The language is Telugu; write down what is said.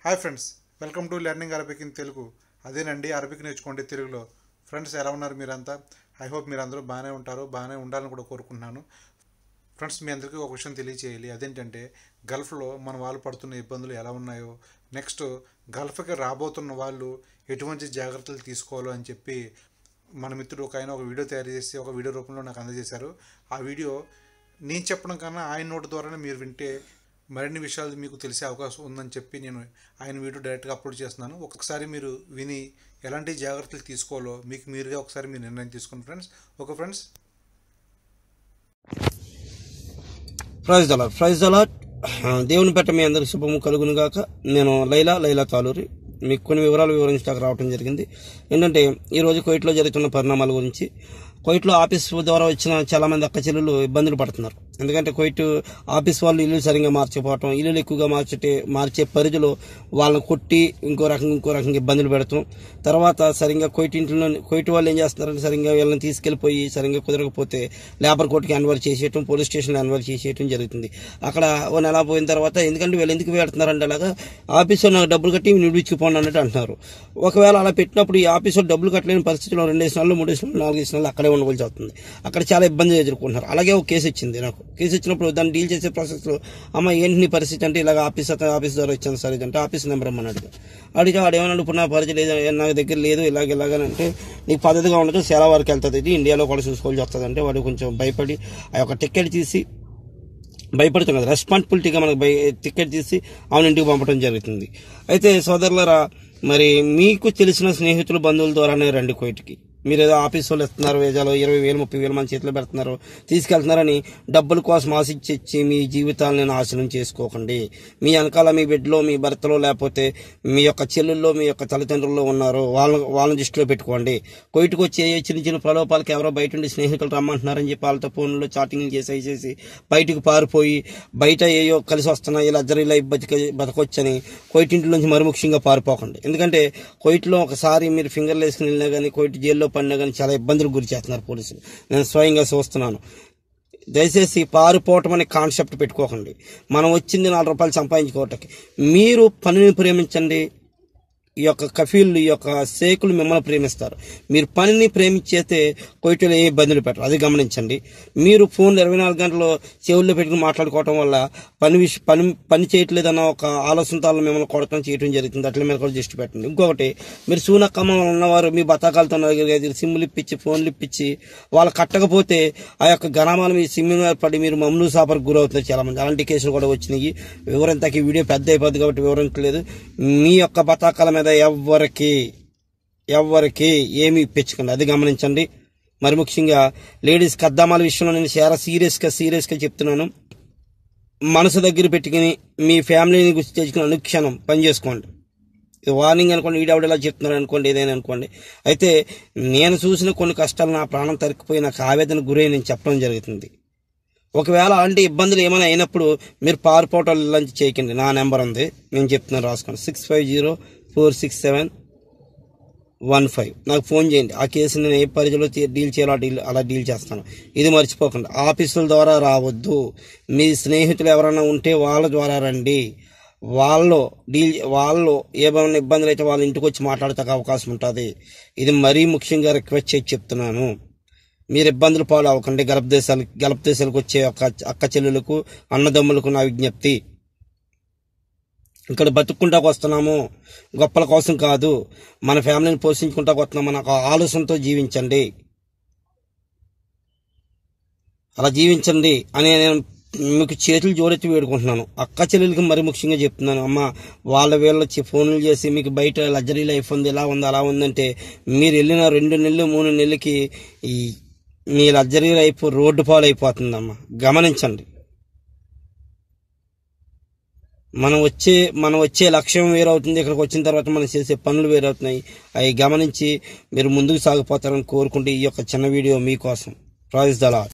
hi friends welcome to learning Arabic in Telugu అదేనండి అరబిక్ నేర్చుకోండి తెలుగులో ఫ్రెండ్స్ ఎలా ఉన్నారు మీరంతా ఐ హోప్ మీరు అందరూ బాగానే ఉంటారు బాగానే ఉండాలని కూడా కోరుకుంటున్నాను ఫ్రెండ్స్ మీ అందరికీ ఒక విషయం తెలియచేయాలి అదేంటంటే గల్ఫ్లో మన వాళ్ళు పడుతున్న ఇబ్బందులు ఎలా ఉన్నాయో నెక్స్ట్ గల్ఫ్కి రాబోతున్న వాళ్ళు ఎటువంటి జాగ్రత్తలు తీసుకోవాలో అని చెప్పి మన మిత్రుడు ఒక ఆయన ఒక వీడియో తయారు చేసి ఒక వీడియో రూపంలో నాకు అందజేశారు ఆ వీడియో నేను చెప్పడం కన్నా ఆయన నోటి ద్వారానే మీరు వింటే మరిన్ని విషయాలు మీకు తెలిసే అవకాశం ఉందని చెప్పి నేను ఆయన వీడియో డైరెక్ట్గా అప్లోడ్ చేస్తున్నాను ఒకసారి మీరు విని ఎలాంటి జాగ్రత్తలు తీసుకోవాలో మీకు మీరుగా ఒకసారి మీ నిర్ణయం తీసుకోండి ఫ్రెండ్స్ ఓకే ఫ్రెండ్స్ ప్రైజ్ దలాట్ ప్రైజ్ దలాట్ దేవుని పెట్ట మీ అందరికి శుభము కలుగును గాక నేను లైలా లైలా తాలూరి మీకు కొన్ని వివరాలు వివరించడానికి రావడం జరిగింది ఏంటంటే ఈరోజు కోయిట్లో జరుగుతున్న పరిణామాల గురించి కోయిట్లో ఆఫీస్ ద్వారా వచ్చిన చాలా మంది అక్క చెల్లెలు ఇబ్బందులు పడుతున్నారు ఎందుకంటే కోయిట్ ఆఫీస్ వాళ్ళు ఇల్లు సరిగ్గా మార్చిపోవటం ఇల్లులు ఎక్కువగా మార్చటే మార్చే పరిధిలో వాళ్ళని కొట్టి ఇంకో రకంగా ఇంకో రకంగా ఇబ్బందులు పెడతాం తర్వాత సరిగ్గా కోయిట్ ఇంట్లో కోయిట్ వాళ్ళు ఏం చేస్తున్నారంటే సరిగ్గా వీళ్ళని తీసుకెళ్లిపోయి సరిగ్గా కుదరకపోతే లేబర్ కోర్టుకి అన్వర్ చేసేయటం పోలీస్ స్టేషన్లో అన్వర్ చేసేయటం జరుగుతుంది అక్కడ ఓ నెల పోయిన తర్వాత ఎందుకంటే వీళ్ళు ఎందుకు పెడుతున్నారంటే అలాగా ఆఫీసులో నాకు డబ్బులు కట్టి నిడిచిపోండి అన్నట్టు అంటున్నారు ఒకవేళ అలా పెట్టినప్పుడు ఈ ఆఫీసులో డబ్బులు కట్టలేని పరిస్థితిలో రెండేసి నెలలు మూడేసి నెలలు నాలుగేసి నెలలు అక్కడే ఉండవలసి వస్తుంది అక్కడ చాలా ఇబ్బంది ఎదుర్కొంటున్నారు అలాగే ఒక కేసు వచ్చింది నాకు కేసు వచ్చినప్పుడు దాన్ని డీల్ చేసే ప్రాసెస్లో అమ్మ ఏంటి నీ పరిస్థితి అంటే ఇలాగ ఆఫీస్ అతను ఆఫీస్ ద్వారా వచ్చాను సార్ ఇదంటే ఆఫీస్ నెంబర్ అమ్మని అడిగా అడిగితే వాడు ఏమన్నాడు ఇప్పుడు నా పరిచయం లేదు నాకు దగ్గర లేదు ఇలాగ ఇలాగనంటే నీకు పద్ధతిగా ఉండదు చాలా వరకు వెళ్తుంది ఇది ఇండియాలో కూడా చూసుకోవాల్సి వస్తుంది అంటే వాడు కొంచెం భయపడి ఆ యొక్క టికెట్ తీసి భయపడుతుంది కదా రెస్పాన్సిబిలిటీగా మనకు భయ టికెట్ తీసి ఆమెను ఇంటికి పంపడం జరుగుతుంది అయితే సోదరులరా మరి మీకు తెలిసిన స్నేహితులు బంధువుల ద్వారానే రండి కోయిట్కి మీరు ఏదో ఆఫీస్ వాళ్ళు ఇస్తున్నారు వేజాలు ఇరవై వేలు ముప్పై వేలు మన చేతిలో పెడుతున్నారు తీసుకెళ్తున్నారని డబ్బుల కోసం ఆశించి ఇచ్చి మీ జీవితాలను నాశనం చేసుకోకండి మీ వెనకాల మీ బిడ్డలో మీ భర్తలో లేకపోతే మీ యొక్క చెల్లెల్లో మీ యొక్క తల్లిదండ్రుల్లో ఉన్నారు వాళ్ళ వాళ్ళని దృష్టిలో పెట్టుకోండి కోయిట్కి వచ్చి ఏ చిన్న చిన్న ప్రలోపాలకి ఎవరో బయట ఉండి స్నేహితులు రమ్మంటున్నారని చెప్పి వాళ్ళతో ఫోన్లో చాటింగ్ చేసి చేసి బయటకు పారిపోయి బయట ఏయో కలిసి వస్తున్నాయి లగ్జరీ లైఫ్ బతిక బతకొచ్చని కోయిట్ ఇంటి నుంచి మరుముఖ్యంగా పారిపోకండి ఎందుకంటే కోయిట్లో ఒకసారి మీరు ఫింగర్లు వేసుకుని వెళ్ళినా కానీ కోయిట్ జైల్లో పడినా కానీ చాలా ఇబ్బందులు గురి చేస్తున్నారు పోలీసులు నేను స్వయంగా చూస్తున్నాను దయచేసి పారిపోవటం అనే కాన్సెప్ట్ పెట్టుకోకండి మనం వచ్చింది నాలుగు రూపాయలు సంపాదించుకోవటానికి మీరు పనిని ప్రేమించండి ఈ యొక్క కఫీళ్ళు ఈ యొక్క సేకులు మిమ్మల్ని ప్రేమిస్తారు మీరు పనిని ప్రేమించేస్తే కోయిటలో ఏ ఇబ్బందులు పెట్టరు అది గమనించండి మీరు ఫోన్లు ఇరవై నాలుగు గంటలు చెవుల్లో పెట్టుకుని మాట్లాడుకోవటం వల్ల పని విష పని పని చేయట్లేదన్న ఒక ఆలోచనతో మిమ్మల్ని కొడటం చేయడం జరుగుతుంది అట్లా మీద కూడా దృష్టి పెట్టండి ఇంకొకటి మీరు సూనక్కమ్మ ఉన్నవారు మీ బతాకాలతో సిమ్ములు ఇప్పించి ఫోన్లు ఇప్పించి వాళ్ళు కట్టకపోతే ఆ యొక్క గణమాలు మీ సిమ్ మీద పడి మీరు మమ్మల్ని సాపర్ గురవుతున్నారు చాలా మంది అలాంటి కేసులు కూడా వచ్చినాయి వివరంతకి వీడియో పెద్ద అయిపోద్ది కాబట్టి వివరించలేదు మీ యొక్క బతాకాల మీద ఎవ్వరికి ఎవ్వరికి ఏమీ ఇప్పించకండి అది గమనించండి మరి ముఖ్యంగా లేడీస్ కద్దామాల విషయంలో నేను చాలా సీరియస్గా సీరియస్గా చెప్తున్నాను మనసు దగ్గర పెట్టుకుని మీ ఫ్యామిలీని గుర్తు తెచ్చుకుని అనుక్షణం పని చేసుకోండి ఇది వార్నింగ్ అనుకోండి ఈడవిడలా చెప్తున్నారు అనుకోండి ఏదైనా అనుకోండి అయితే నేను చూసిన కొన్ని కష్టాలు నా ప్రాణం తరికిపోయి నాకు ఆవేదన గురై నేను చెప్పడం జరుగుతుంది ఒకవేళ అలాంటి ఇబ్బందులు ఏమైనా అయినప్పుడు మీరు పారిపోవటం లంచ్ చేయకండి నా నెంబర్ ఉంది నేను చెప్తున్నాను రాసుకోండి six five zero four six seven one five నాకు ఫోన్ చేయండి ఆ కేసు నేను ఏ పరిధిలో తీ- డీల్ చేయాలో ఆ డీల్ అలా డీల్ చేస్తాను ఇది మర్చిపోకండి ఆఫీసుల ద్వారా రావద్దు మీ స్నేహితులు ఎవరైనా ఉంటే వాళ్ళ ద్వారా రండి వాళ్ళు డీల్ వాళ్ళు ఏమైనా ఇబ్బందులు అయితే వాళ్ళ ఇంటికి వచ్చి మాట్లాడతాక అవకాశం ఉంటుంది ఇది మరీ ముఖ్యంగా రిక్వెస్ట్ చేసి చెప్తున్నాను మీరు ఇబ్బందులు పాలు అవ్వకండి గల్ఫ్ దేశాలు గల్ఫ్ దేశాలకు వచ్చే ఒక అక్క చెల్లెలకు అన్నదమ్ములకు నా విజ్ఞప్తి ఇక్కడ బతుక్కుంటాకు వస్తున్నాము గొప్పల కోసం కాదు మన ఫ్యామిలీని పోషించుకుంటాకు వస్తున్నాం మన ఒక ఆలోచనతో జీవించండి అలా జీవించండి అని నేను మీకు చేతులు జోడెత్తి వేడుకుంటున్నాను అక్క చెల్లెలకి మరి ముఖ్యంగా చెప్తున్నాను అమ్మ వాళ్ళ వీళ్ళ వచ్చి ఫోన్లు చేసి మీకు బయట లగ్జరీ లైఫ్ ఉంది ఇలా ఉంది అలా ఉందంటే మీరు వెళ్ళిన రెండు నెలలు మూడు నెలలకి ఈ మీ లగ్జరీ లైఫ్ రోడ్డు పాలు అయిపోతుందమ్మా గమనించండి మనం వచ్చే మనం వచ్చే లక్ష్యం వేరవుతుంది ఇక్కడికి వచ్చిన తర్వాత మనం చేసే పనులు వేరవుతున్నాయి అవి గమనించి మీరు ముందుకు సాగిపోతారని కోరుకుంటే ఈ యొక్క చిన్న వీడియో మీకోసం ప్రాయిస్ దలా